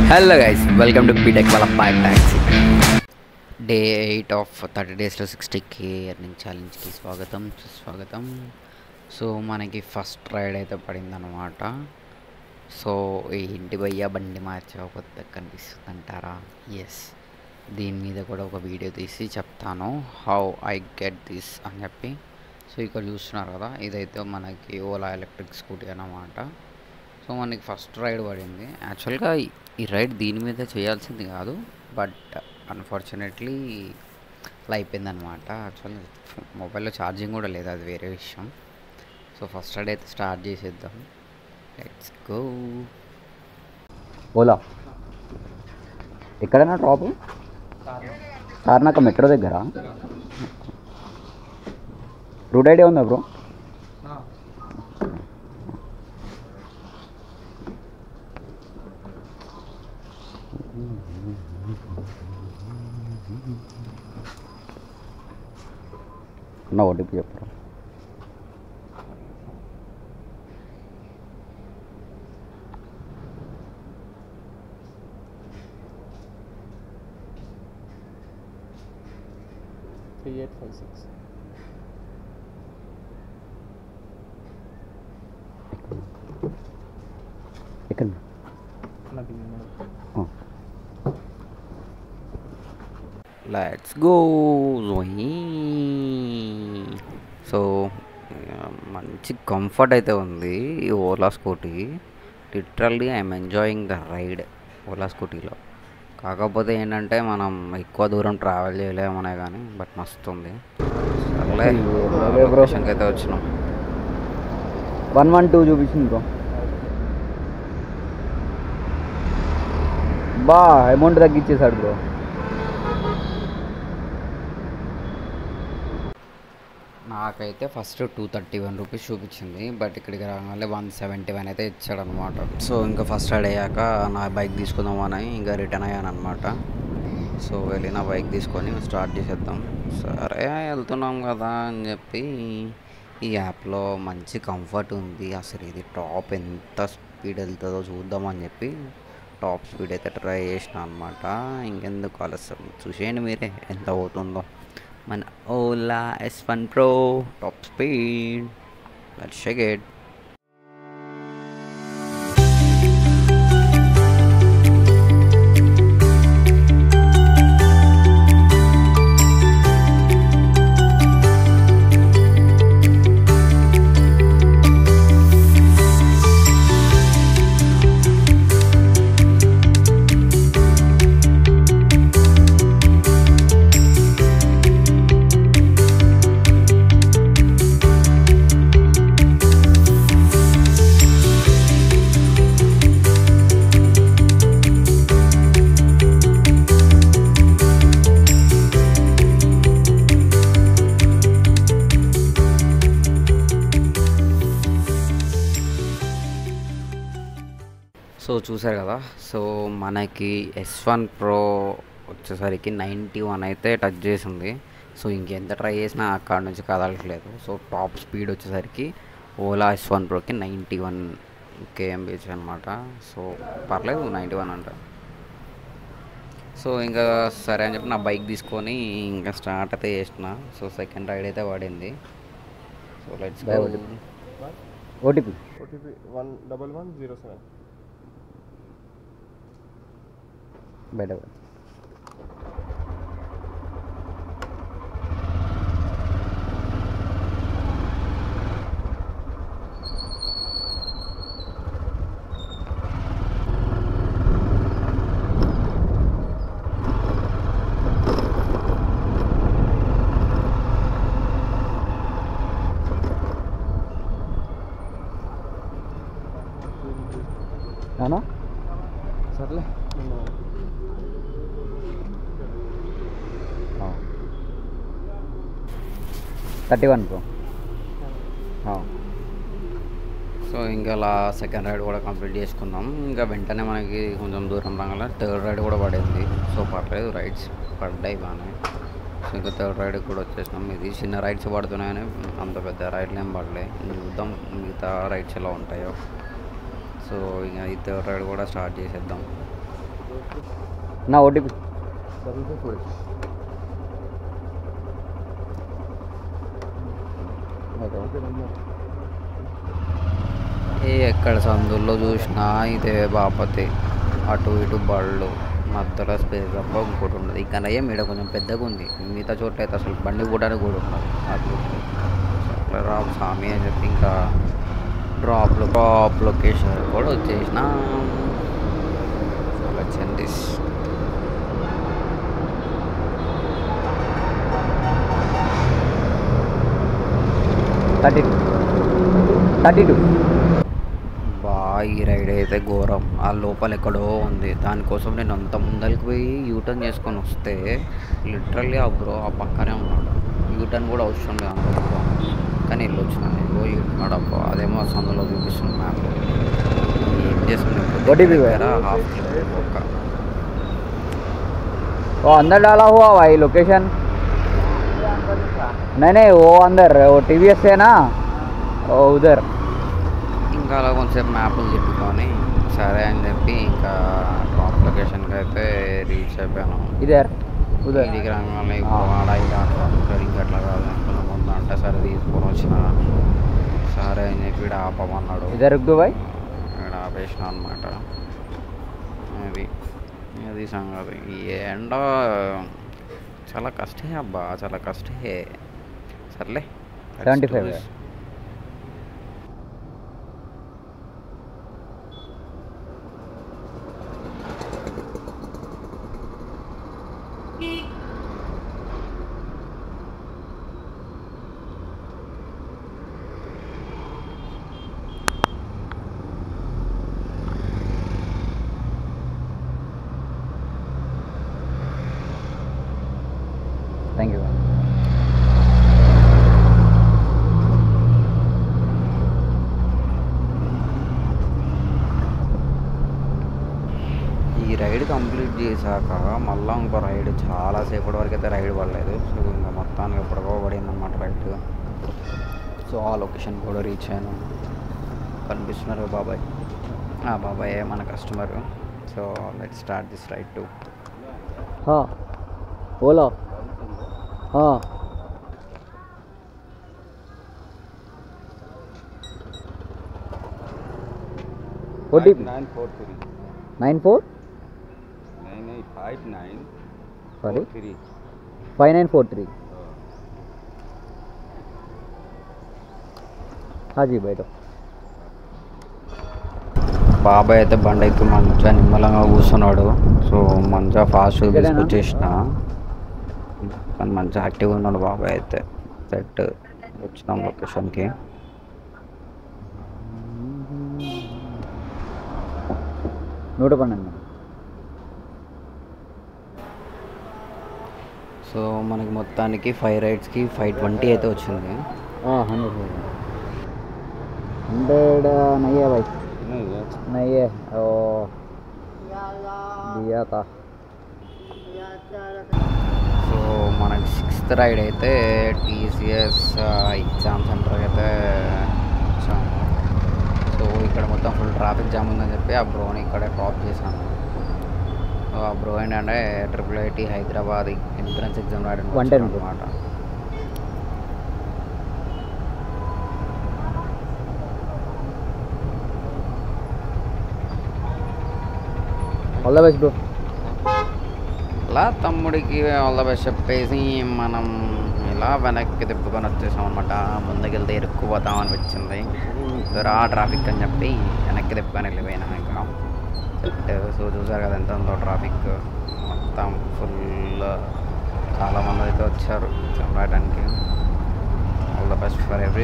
Hello guys welcome to BTech వాళ్ళ bike taxi day eight of thirty డేస్లో sixty K earning ఛాలెంజ్కి స్వాగతం సుస్వాగతం సో మనకి ఫస్ట్ రైడ్ అయితే పడిందనమాట సో ఈ ఇంటి భయ్య బండి మార్చా కొత్త కనిపిస్తుందంటారా ఎస్ దీని మీద కూడా ఒక వీడియో తీసి చెప్తాను హౌ ఐ గెట్ దిస్ అని చెప్పి సో ఇక్కడ చూస్తున్నారు కదా ఇదైతే మనకి ఓలా ఎలక్ట్రిక్ స్కూటీ అన్నమాట సో మనకి ఫస్ట్ రైడ్ పడింది యాక్చువల్గా ఈ- ఈ రైడ్ దీని మీద చేయాల్సింది కాదు బట్ అన్ఫార్చునేట్లీ అలా అయిపోయిందనమాట యాక్చువల్లీ మొబైల్లో ఛార్జింగ్ కూడా లేదు అది వేరే విషయం సో ఫస్ట్ రైడ్ అయితే స్టార్ట్ చేసేద్దాం లెట్స్ గో ఓలా ఎక్కడైనా డ్రాప్ సార్నాక మెట్రో దగ్గర రూట్ ఐడియా ఉందా బ్రో నా ఓటీపీ చెప్పరా త్రీ ఎయిట్ ఫైవ్ సిక్స్ ఎక్కడ నాకు ఆ. లెట్స్ గో సో మంచి కంఫర్ట్ అయితే ఉంది ఈ Ola scooty literally I'm enjoying the ride Ola స్కూటీలో కాకపోతే ఏంటంటే మనం ఎక్కువ దూరం ట్రావెల్ చేయలేమనే కానీ బట్ మస్తు ఉంది సర్లే అదే bro. లొకేషన్కి అయితే వచ్చినాం వన్ వన్ టూ చూపించింది బ్రో బా అమౌంట్ తగ్గించేశాడు బ్రో నాకైతే first two thirty one rupees చూపించింది బట్ ఇక్కడికి రాగానే వన్ సెవెంటీ వన్ అయితే ఇచ్చాడు అనమాట సో ఇంకా ఫస్ట్ రైడ్ అయ్యాక నా బైక్ తీసుకుందామని ఇంకా రిటర్న్ అయ్యాను అనమాట సో వెళ్ళి నా బైక్ తీసుకొని స్టార్ట్ చేసేద్దాం సరే వెళ్తున్నాం కదా అని చెప్పి ఈ యాప్లో మంచి కంఫర్ట్ ఉంది అసలు ఇది టాప్ ఎంత స్పీడ్ వెళ్తుందో చూద్దామని చెప్పి టాప్ స్పీడ్ అయితే ట్రై చేసిన అనమాట ఇంకెందుకు ఆలస్యం చూసేయండి మీరే ఎంత అవుతుందో మన Ola S one pro top speed let's check it so చూసారు కదా సో మనకి ఎస్ వన్ ప్రో వచ్చేసరికి నైంటీ వన్ అయితే టచ్ చేసింది సో ఇంకెంత ట్రై చేసినా అక్కడ నుంచి కదలట్లేదు సో టాప్ స్పీడ్ వచ్చేసరికి ఓలా ఎస్ వన్ ప్రోకి నైంటీ వన్ కేఎంబీహెచ్ అనమాట సో పర్లేదు నైంటీ వన్ అంట సో ఇంకా సరే అని చెప్పి నా బైక్ తీసుకొని ఇంకా స్టార్ట్ అయితే చేసిన సో సెకండ్ రైడ్ అయితే పడింది so let's Bye, OTP OTP one double one zero seven బయట అవునా సర్లే నేను థర్టీ వన్ బ్రో సో ఇంకా అలా సెకండ్ రైడ్ కూడా కంప్లీట్ చేసుకున్నాం ఇంకా వెంటనే మనకి కొంచెం దూరం రాగల థర్డ్ రైడ్ కూడా పడింది సో పర్లేదు రైడ్స్ పడ్డాయి బాగానే సో ఇంకా థర్డ్ రైడ్ కూడా వచ్చేసినాం ఇది చిన్న రైడ్స్ పడుతున్నాయని అంత పెద్ద రైడ్లు ఏం పడలే ఇంక చూద్దాం మిగతా రైడ్స్ ఎలా ఉంటాయో సో ఇంకా ఈ థర్డ్ రైడ్ కూడా స్టార్ట్ చేసేద్దాం నా ఓటీపీ డబల్ ఫైవ్ ఫోర్ ఏ ఎక్కడ సందుల్లో చూసినా ఇదే బాపతి అటు ఇటు బళ్ళు మధ్యలో స్పేస్ తప్ప ఇంకోటి ఉండదు ఇక్కడ అయ్యే మీడ కొంచెం పెద్దగా ఉంది మిగతా చోట్ల అయితే అసలు బండి కూడా కూడా ఉండదు అట్లా అట్లా రా స్వామి అని చెప్పి ఇంకా డ్రాప్ డ్రాప్ లొకేషన్ కూడా వచ్చేసిన వచ్చింది థర్టీ టూ థర్టీ టూ బా ఈ రైడ్ అయితే ఘోరం ఆ లోపల ఎక్కడో ఉంది దానికోసం నేను అంత ముందరికి పోయి యూటర్న్ చేసుకొని వస్తే లిటరల్లీ ఆ బ్రో ఆ పక్కనే ఉన్నాడు యూటర్న్ కూడా అవసరం లేదు అంత దూరం కానీ వెళ్ళొచ్చిన ఇగో ఉన్నాడు అబ్బా అదేమో సందులో చూపిస్తుంది మ్యాప్ ఏం చేస్తుంది OTP పోయారా? హాఫ్ కిలోమీటర్ ఒక్క वो अंदर डाला हुआ भाई लोकेशन नहीं नहीं वो अंदर वो टीवीएस है ना वो उधर ఇంకా అలా కొంచెంసేపు మ్యాప్లు తిప్పుకొని సరే అని చెప్పి ఇంకా డ్రాప్ లొకేషన్కి అయితే రీచ్ అయిపోయాను इधर उधर ఇంటికి రాగానే ఇప్పుడు ఆడ ఇలా అట్లా ఉంటారు ఇంకా అట్లా కాదు అనుకున్న ముందు అంటే సరే తీసుకొని వచ్చిన సరే అని చెప్పి ఇక్కడ ఆపమన్నాడు इधर रुक दो भाई ఇక్కడ ఆపేసిన అనమాట అది అది సంగతి ఈ ఎండ చాలా కష్టే అబ్బా చాలా కష్టే సర్లే let's 75 do this. Thank you ఈ రైడ్ కంప్లీట్ చేశాక మళ్ళీ ఇంకో రైడ్ చాలాసేపటి వరకు అయితే రైడ్ పడలేదు సో ఇంకా మొత్తానికి ఎప్పటికో పడింది అనమాట రైడ్ సో ఆ లొకేషన్ కూడా రీచ్ అయ్యాను కనిపిస్తున్నారు బాబాయ్ ఆ బాబాయ్ మన customer so let start this ride to हाँ बोलो हाँ OTP nine four three nine four नहीं नहीं five nine sorry three five nine four three हाँ जी बैठो బాబాయ్ అయితే బండి ఎక్కి మంచిగా నిమ్మలంగా కూర్చున్నాడు సో మంచిగా ఫాస్ట్గా ఇక్కడేనా? తీసుకొచ్చేసిన కానీ మంచిగా యాక్టివ్గా ఉన్నాడు బాబాయ్ అయితే సెట్ వచ్చినాం లొకేషన్కి నూట పన్నెండు సో మనకి మొత్తానికి ఫైవ్ రైడ్స్కి ఫైవ్ ట్వంటీ అయితే వచ్చింది हंड्रेड हंड्रेड नहीं है भाई नहीं है नहीं है ओ दिया था సో మనకి సిక్స్త్ రైడ్ అయితే టీసీఎస్ ఎగ్జామ్ సెంటర్కి అయితే వచ్చాము సో ఇక్కడ మొత్తం ఫుల్ ట్రాఫిక్ జామ్ ఉందని చెప్పి ఆ బ్రోని ఇక్కడ డ్రాప్ చేశాను సో ఆ బ్రో ఏంటంటే triple IT Hyderabad entrance exam రాయడానికి 110 bro. అనమాట ऑल द बेस्ट ब्रो అలా తమ్ముడికి ఆల్ ద బెస్ట్ చెప్పేసి మనం ఇలా వెనక్కి తిప్పుకొని వచ్చేసాం అనమాట ముందుకెళ్తే ఇరుక్కుపోతాం అనిపించింది రా ట్రాఫిక్ అని చెప్పి వెనక్కి తిప్పుకొని వెళ్ళిపోయినాం ఇంకా సెట్ సో చూసారు కదా ఎంత ఉందో ట్రాఫిక్ మొత్తం ఫుల్ చాలామంది అయితే వచ్చారు రాయడానికి all the best for every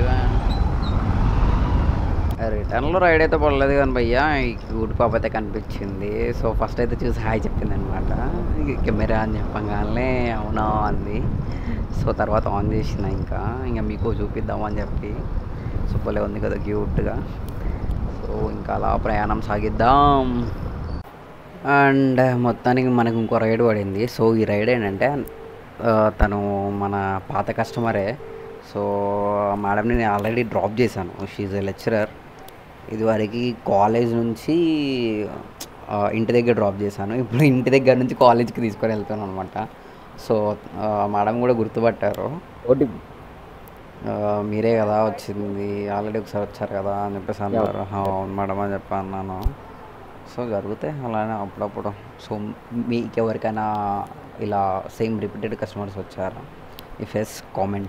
రిటర్న్లో రైడ్ అయితే పడలేదు కానీ భయ్యా ఈ క్యూట్ పాప అయితే కనిపించింది సో ఫస్ట్ అయితే చూసి హాయ్ చెప్పింది అనమాట కెమెరా అని చెప్పగానే అవునా అంది సో తర్వాత ఆన్ చేసిన ఇంకా ఇంకా మీకు చూపిద్దామని చెప్పి సో భలే ఉంది కదా క్యూట్గా సో ఇంకా అలా ప్రయాణం సాగిద్దాం అండ్ మొత్తానికి మనకు ఇంకో రైడ్ పడింది సో ఈ రైడ్ ఏంటంటే ఆ, తను మన పాత కస్టమరే సో మేడంని నేను ఆల్రెడీ డ్రాప్ చేశాను షీఈ్ ఎ లెక్చరర్ ఇదివరకు కాలేజ్ నుంచి ఆ, ఇంటి దగ్గర డ్రాప్ చేశాను ఇప్పుడు ఇంటి దగ్గర నుంచి కాలేజ్కి తీసుకొని వెళ్తాను అనమాట సో ఆ, మేడం కూడా గుర్తుపట్టారు ఓటీపీ ఆ, మీరే కదా వచ్చింది ఆల్రెడీ ఒకసారి వచ్చారు కదా అని చెప్పేసి అన్నారు "ఆ, అవును మేడం అని చెప్పి అన్నాను సో జరుగుతాయి అలానే అప్పుడప్పుడు సో మీకు ఎవరికైనా ఇలా సేమ్ రిపీటెడ్ కస్టమర్స్ వచ్చారా if yes comment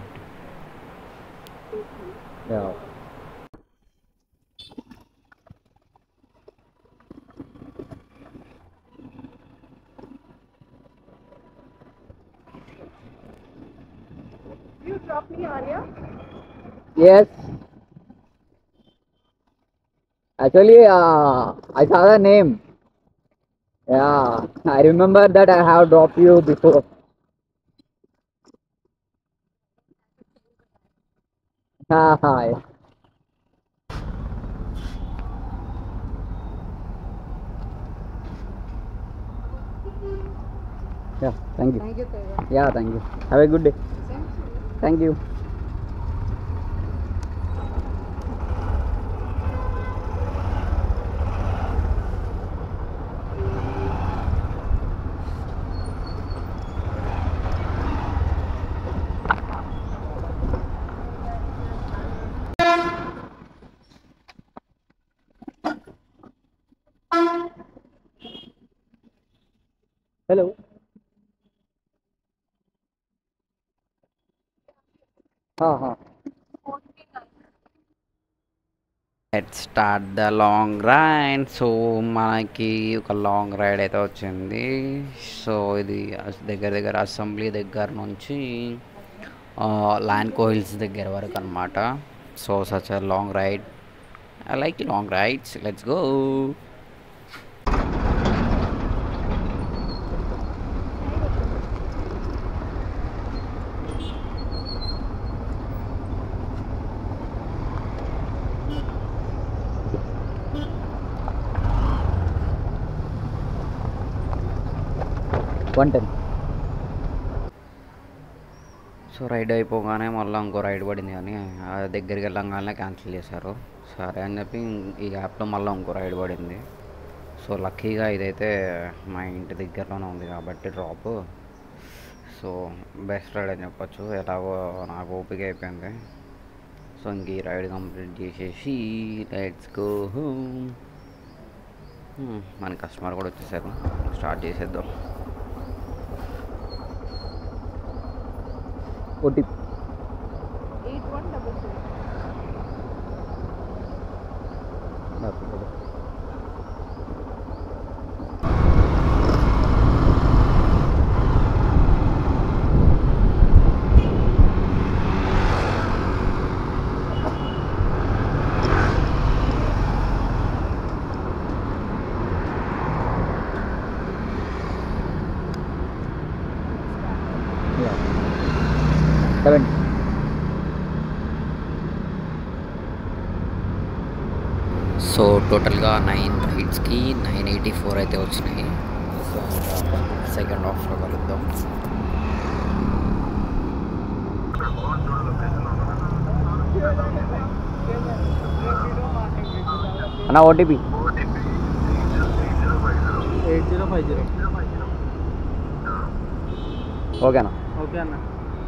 You drop me, Arya? Yes. Actually, uh, I saw the name. Yeah, I remember that I have dropped you before. Ah, hi. Yeah, thank you. Thank you, Taiwan. Yeah, thank you. Have a good day. Same to you. Thank you. Hello. हाँ हाँ let start the long ride so మనకి ఒక long ride అయితే వచ్చింది so ఇది అస్- దగ్గర దగ్గర assembly దగ్గర నుంచి ల్యాండ్ కోహిల్స్ దగ్గర వరకు అనమాట so such a long ride I like long rides let's go one ten so ride అయిపోగానే మళ్ళీ ఇంకో రైడ్ పడింది కానీ ఆ దగ్గరికి వెళ్ళంగానే క్యాన్సిల్ చేశారు సరే అని చెప్పి ఈ యాప్లో మళ్ళీ ఇంకో రైడ్ పడింది సో లక్కీగా ఇదైతే మా ఇంటి దగ్గరలోనే ఉంది కాబట్టి డ్రాప్ సో బెస్ట్ రైడ్ అని చెప్పొచ్చు ఎలాగో నాకు ఓపిక అయిపోయింది సో ఇంక ఈ రైడ్ కంప్లీట్ చేసేసి లెట్స్ గో మన కస్టమర్ కూడా వచ్చేసారు స్టార్ట్ చేసేద్దాం O T Eight one double two. Seven so టోటల్గా నైన్ రైడ్స్కి నైన్ ఎయిటీ ఫోర్ అయితే వచ్చినాయి సో సెకండ్ హాఫ్లో కలుద్దాం అన్న OTP eight zero five zero ఓకేనా ఓకే అన్న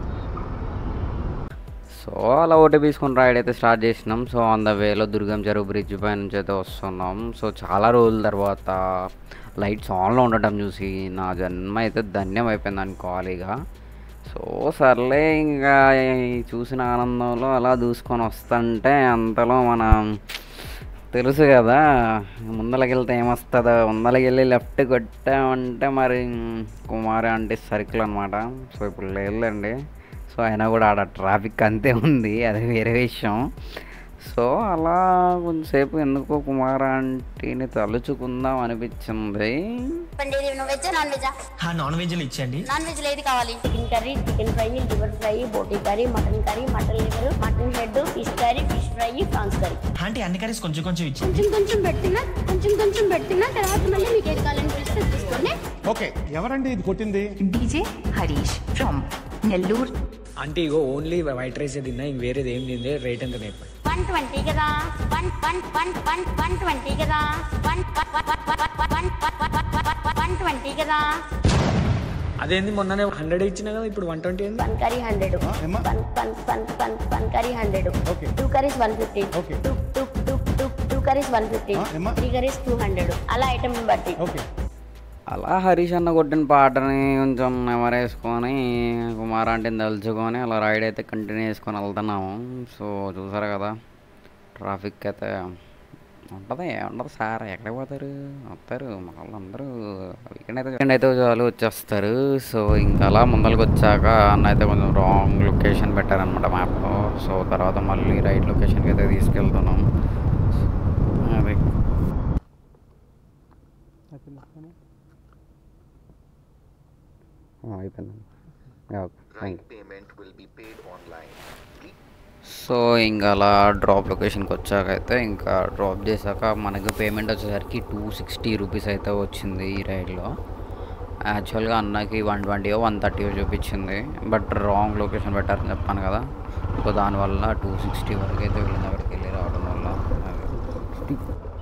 సో అలా ఓటీ తీసుకుని రైడ్ అయితే స్టార్ట్ చేసినాం సో ఆన్ ద వేలో దుర్గం చెరువు బ్రిడ్జ్ పై నుంచి అయితే వస్తున్నాం సో చాలా రోజుల తర్వాత లైట్స్ ఆన్లో ఉండటం చూసి నా జన్మ అయితే ధన్యం అయిపోయింది అనుకోవాలి ఇక సో సర్లే ఇంకా ఈ చూసిన ఆనందంలో అలా దూసుకొని వస్తుంటే అంతలో మనం తెలుసు కదా ముందలకి వెళ్తే ఏమొస్తుందో ముందలకి వెళ్ళి లెఫ్ట్ కొట్టామంటే మరి కుమారి అంటే సర్కిల్ అనమాట సో ఇప్పుడు లేదండి సో అయినా కూడా ఆడ ట్రాఫిక్ అంతే ఉంది అది వేరే విషయం సో అలా కొంతసేపు ఎందుకో కుమార ఆంటీని తలుచుకుందాం అనిపించింది చెప్పండి ఇది వెజ్ నాన్ వెజా ఆ నాన్ వెజ్లు ఇచ్చండి నాన్ వెజ్ ఏది కావాలి chicken curry chicken fry liver fry బోటీ curry mutton curry mutton liver mutton head fish curry fish fry prawns curry aunty అన్ని కర్రీస్ కొంచెం కొంచెం ఇచ్చి కొంచెం కొంచెం పెట్టినా కొంచెం కొంచెం పెట్టినా తర్వాత మళ్ళీ మీకు ఏది కావాలని పిలిస్తే తీసుకోండి ఓకే ఎవరండి ఇది కొట్టింది డీజే హరీష్ ఫ్రమ్ నెల్లూరు అంటే ఇగో ఓన్లీ వైట్ రైస్ తిన్నా ఇంక వేరేది ఏం తిందే రేట్ ఎంత నేర్పండి వన్ ట్వంటీ కదా one one one one one twenty కదా వన్ వన్ వన్ ట్వంటీ కదా అదేంది మొన్ననే హండ్రెడ్ ఇచ్చినా కదా ఇప్పుడు వన్ ట్వంటీ ఏంది one curry hundred one one one one one curry hundred Okay. Two curries one fifty Okay. Two two two two two curries one fifty Ah, ఏమ్మా? Three curries two hundred అలా item బట్టి okay అలా హరీష్ అన్న కొట్టిన పాటని కొంచెం నెమరేసుకొని కుమార్ ఆంటీని తలుచుకొని అలా రైడ్ అయితే కంటిన్యూ చేసుకొని వెళ్తున్నాము సో చూసారు కదా ట్రాఫిక్ అయితే ఉంటుంది ఉండదు సార్ ఎక్కడికి పోతారు వస్తారు మా వాళ్ళందరూ వీకెండ్ అయితే వీకెండ్ అయితే చాలు వచ్చేస్తారు సో ఇంకా అలా ముందరికి వచ్చాక అన్న అయితే కొంచెం రాంగ్ లొకేషన్ పెట్టారనమాట మ్యాప్లో సో తర్వాత మళ్ళీ రైట్ లొకేషన్కి అయితే తీసుకెళ్తున్నాం అది అయిపోయింది థ్యాంక్ సో ఇంకా అలా డ్రాప్ లొకేషన్కి వచ్చాక అయితే ఇంకా డ్రాప్ చేశాక మనకి పేమెంట్ వచ్చేసరికి టూ సిక్స్టీ రూపీస్ అయితే వచ్చింది ఈ రైడ్లో యాక్చువల్గా అన్నకి వన్ ట్వంటీ వన్ థర్టీ చూపించింది బట్ రాంగ్ లొకేషన్ పెట్టారని చెప్పాను కదా సో దానివల్ల టూ సిక్స్టీ వరకు అయితే వెళ్ళిన అక్కడికి వెళ్ళి రావడం వల్ల అది.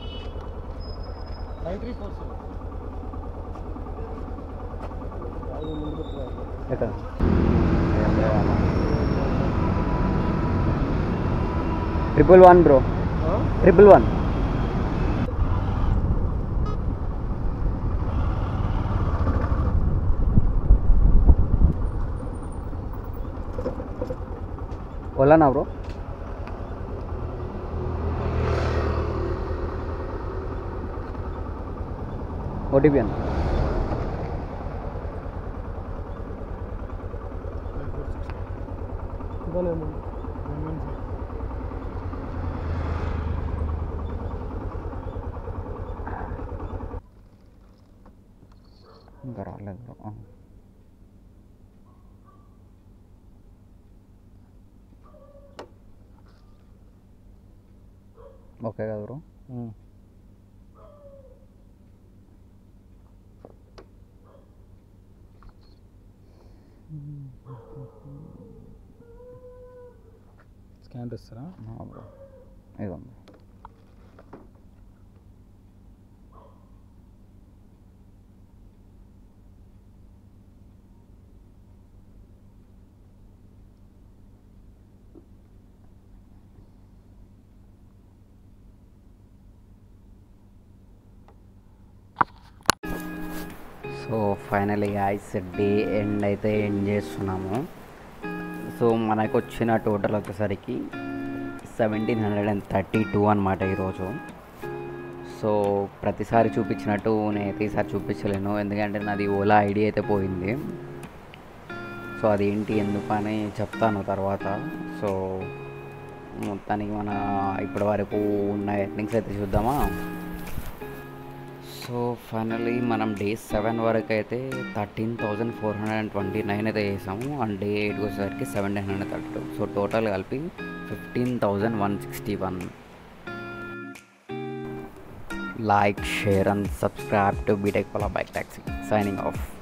ఎక్కడ triple one bro triple one ఓలానా బ్రో ఓటీపీ అన్న ఇంకా రాలేదు బ్రో ఆ. ఓకే కదా బ్రో స్కాన్ ఇస్తారా ఆ బ్రో ఇదిగోండి so finally guys day end అయితే ఎండ్ చేస్తున్నాము సో మనకు వచ్చిన టోటల్ వచ్చేసరికి seventeen hundred and thirty two అనమాట ఈరోజు సో ప్రతిసారి చూపించినట్టు నేనైతే ఈసారి చూపించలేను ఎందుకంటే నాది ఓలా ఐడి అయితే పోయింది సో అదేంటి ఎందుకు అని చెప్తాను తర్వాత సో మొత్తానికి మన ఇప్పటి వరకు ఉన్న ఎర్నింగ్స్ అయితే చూద్దామా సో ఫైనలీ మనం డే సెవెన్ వరకు అయితే thirteen thousand four hundred and twenty nine అయితే చేసాము అండ్ డే ఎయిట్కి వచ్చేసరికి seventeen hundred thirty two so total కలిపి fifteen thousand one sixty one like share and subscribe to BTech పలా బైక్ ట్యాక్సీ సైనింగ్ ఆఫ్